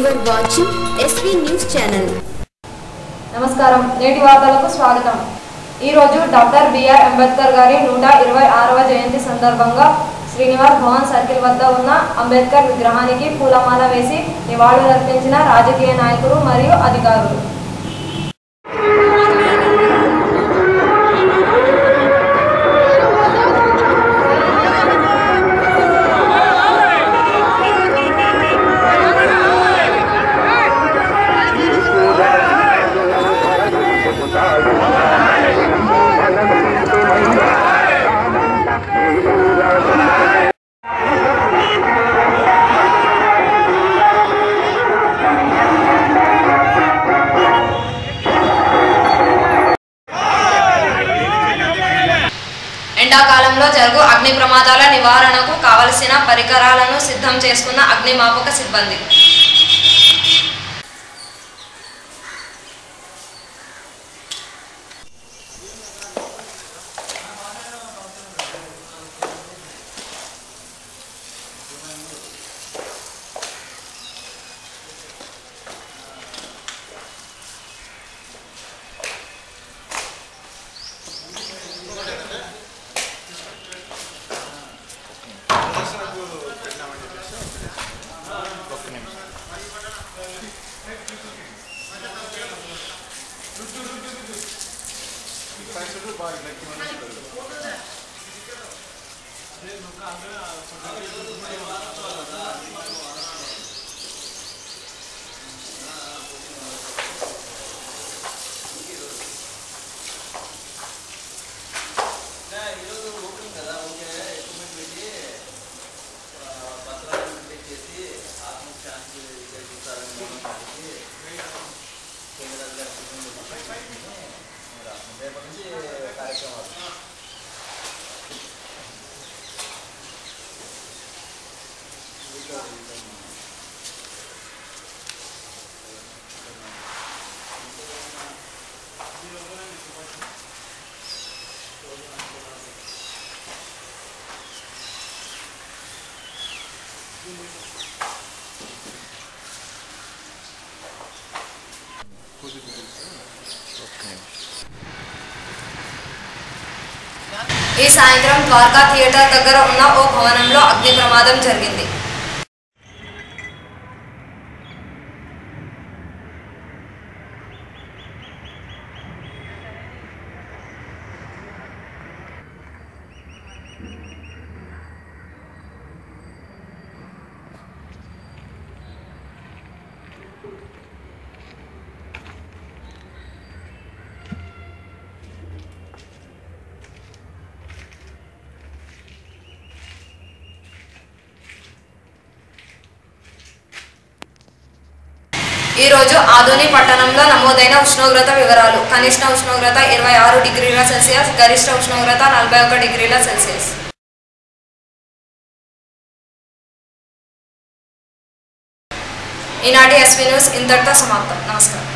You are watching SV News Channel. నమస్కారం నేటి వార్తలకు స్వాగతం ఈరోజు డాక్టర్ బిఆర్ అంబేద్కర్ గారి నూట ఇరవై ఆరవ జయంతి సందర్భంగా శ్రీనివాస్ భవన్ సర్కిల్ వద్ద ఉన్న అంబేద్కర్ విగ్రహానికి పూలమాల వేసి నివాళులర్పించిన రాజకీయ నాయకులు మరియు అధికారులు ఎండాకాలంలో జరుగు అగ్ని ప్రమాదాల నివారణకు కావలసిన పరికరాలను సిద్ధం చేసుకున్న అగ్నిమాపక సిబ్బంది ఈ సాయంత్రం ద్వారకా థియేటర్ దగ్గర ఉన్న ఓ భవనంలో అగ్ని ప్రమాదం జరిగింది ఈ రోజు ఆదోని పట్టణంలో నమోదైన ఉష్ణోగ్రత వివరాలు కనిష్ట ఉష్ణోగ్రత ఇరవై ఆరు డిగ్రీల సెల్సియస్ గరిష్ట ఉష్ణోగ్రత నలభై ఒక డిగ్రీల సెల్సియస్ ఈనాటి ఎస్వీ న్యూస్ ఇంతటితో సమాప్తం నమస్కారం